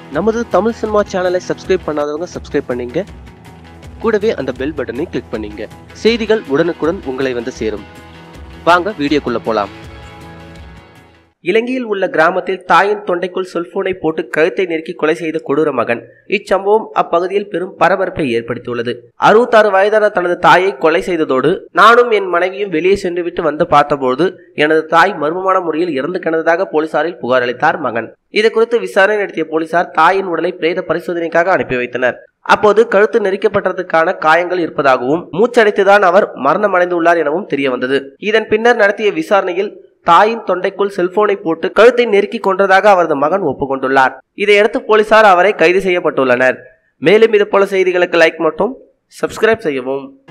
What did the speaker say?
நமது தமிழ் சினிமா சேனலை சப்ஸ்கிரைப் பண்ணாதவங்க சப்ஸ்கிரைப் பண்ணீங்க கூடவே அந்த பெல் பட்டனை கிளிக் பண்ணீங்க செய்திகள் உடனுக்குடன் உங்களை வந்து சேரும் வாங்க வீடியோக்குள்ள போலாம் இலங்கையில் உள்ள கிராமத்தில் தாயின் தொண்டைக்குள் செல்போனை போட்டு கழுத்தை நெருக்கி கொலை செய்த கொடூர மகன் இச்சம்பவம் அப்பகுதியில் பெரும் பரபரப்பை ஏற்படுத்தியுள்ளது அறுபத்தாறு வயதான தனது தாயை கொலை செய்ததோடு நானும் என் மனைவியும் வெளியே சென்றுவிட்டு வந்து பார்த்தபோது எனது தாய் மர்மமான முறையில் இறந்து கிடந்ததாக போலீசாரில் புகார் அளித்தார் மகன் இது குறித்து விசாரணை நடத்திய போலீசார் தாயின் உடலை பிரேத பரிசோதனைக்காக அனுப்பி வைத்தனர் அப்போது கழுத்து நெரிக்கப்பட்டதற்கான காயங்கள் இருப்பதாகவும் மூச்சடைத்துதான் அவர் மரணமடைந்துள்ளார் எனவும் தெரிய வந்தது இதன் பின்னர் நடத்திய விசாரணையில் தாயின் தொண்டைக்குள் செல்போனை போட்டு கழுத்தை நெருக்கி கொன்றதாக அவரது மகன் ஒப்புக்கொண்டுள்ளார் இதையடுத்து போலீசார் அவரை கைது செய்யப்பட்டுள்ளனர் மேலும் இது போல செய்திகளுக்கு லைக் மற்றும் சப்ஸ்கிரைப் செய்யவும்